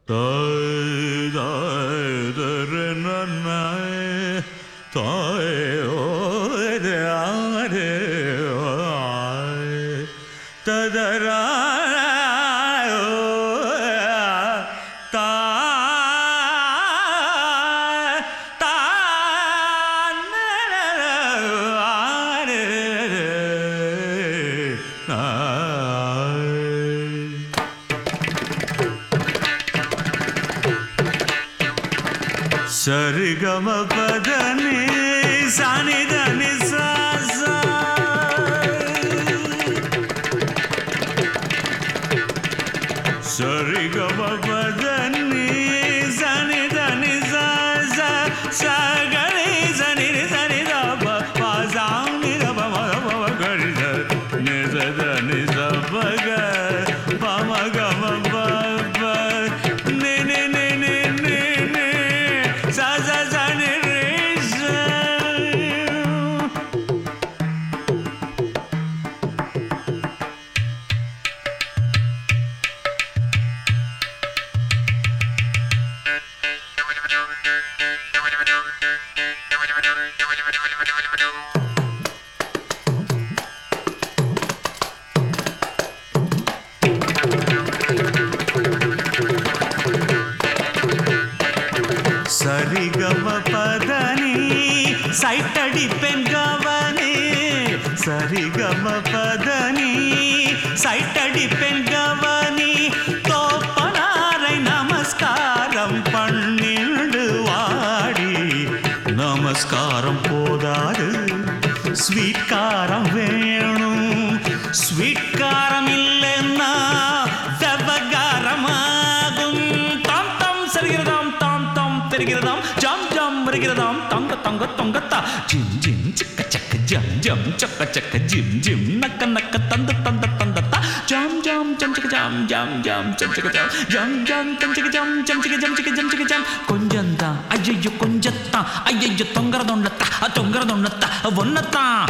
தாய் தாய் தரு நன்னாய் தாய் ஓரே ஆரே ஆய் ததரா சரிகம பதனி சனிதனி சாசா சரிகம பதனி சனிதனி சாசா சகரி சனி சனி தப பாசாம் நிரப மத பவ கரித நிசத நிச பக பம கம பப நி நி நி நி நி நி ச ச ச நி ரி ச சரிகம பதனி சைட்டடி பெண் கவனி சரிகம பதனி சைட்டடி பெண் கவனி தோப்பனாரை நமஸ்காரம் பண்ணிடு வாடி நமஸ்காரம் போதாது ஸ்வீட் காரம் வேணும் ஸ்வீட் காரம் இல்லைன்னா விவகாரமாகும் தாம் தாம் சரிகிறதாம் தாம் தாம் தெரிகிறதாம் ஜாம் ஜாம் வருகிறதாம் தங்க தங்க தொங்கத்தா ஜிம் ஜிம் சிக்க சக்க ஜம் ஜம் சக்க சக்க ஜிம் ஜிம் நக்க நக்க தந்த தந்த தந்தத்தா ஜாம் ஜாம் ஜம் சிக்க ஜாம் ஜாம் ஜாம் ஜம் சிக்க ஜாம் ஜாம் ஜாம் ஜம் சிக்க ஜாம் ஜம் சிக்க ஜம் சிக்க ஜம் சிக்க ஜாம் கொஞ்சந்தான் ஐயோ கொஞ்சத்தான் ஐயோ தொங்கறதொன்னத்தா தொங்கறதொன்னத்தா ஒன்னத்தான்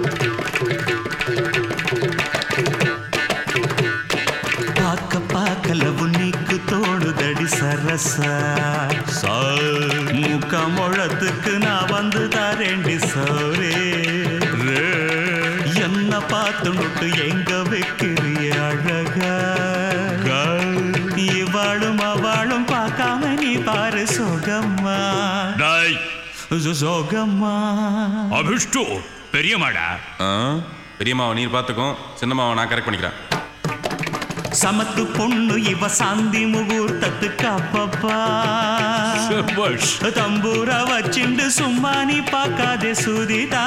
பார்க்க பார்க்கல உன்னிக்கு தோணுதடி சரசா முக்க முழத்துக்கு நான் வந்து தரேண்டி சோரே என்ன பார்த்து நுட்டு எங்க வைக்கிறிய அழகா இவாளும் அவளும் பார்க்காம நீ பாரு சோகம்மா டாய் சோகம்மா அபிஷ்டு பெரிய மாடா ஆ பெரியம்மாவை நீர் பார்த்துக்கும் சின்னம்மாவை நான் கரெக்ட் பண்ணிக்கிறேன் சமத்து பொண்ணு இவ சாந்தி முகூர்த்தத்துக்கு அப்பப்பா சபாஷ் தம்பூர வச்சுண்டு சும்மா நீ பார்க்காதே சுதிதா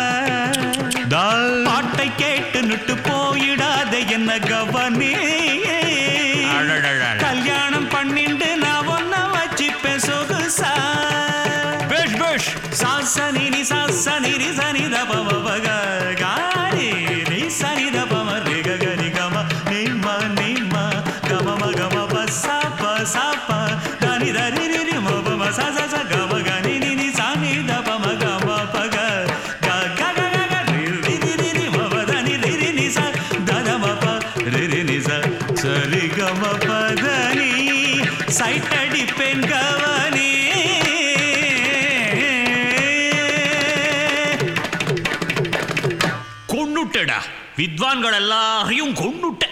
பாட்டை கேட்டு நிட்டு போயிடாத என்ன கவனி அடடடட. கல்யாணம் பண்ணிண்டு நான் ஒன்ன வச்சுப்பேன் சொகுசா பேஷ் பேஷ் சாசனி நீ சாசனி ரி சனி த பவ பக காரி ரி சனி த பவ ரி க க ரி க ம நி ம நி ம க ம ம க ம ப ச ப ச ப த நி த ரி ரி ரி ம ப ம ச ச ச க ம க நி நி நி ச நி த ப ம க ம ப க க க க க க ரி ரி ரி ரி ரி ம ப த நி ரி ரி நி ச த த ம ப ரி ரி நி ச ச ரி க ம ப த நி சைட்டடி பெண் கவனி கொன்னுட்டடா வித்வான்கள் எல்லாரையும் கொன்னுட்ட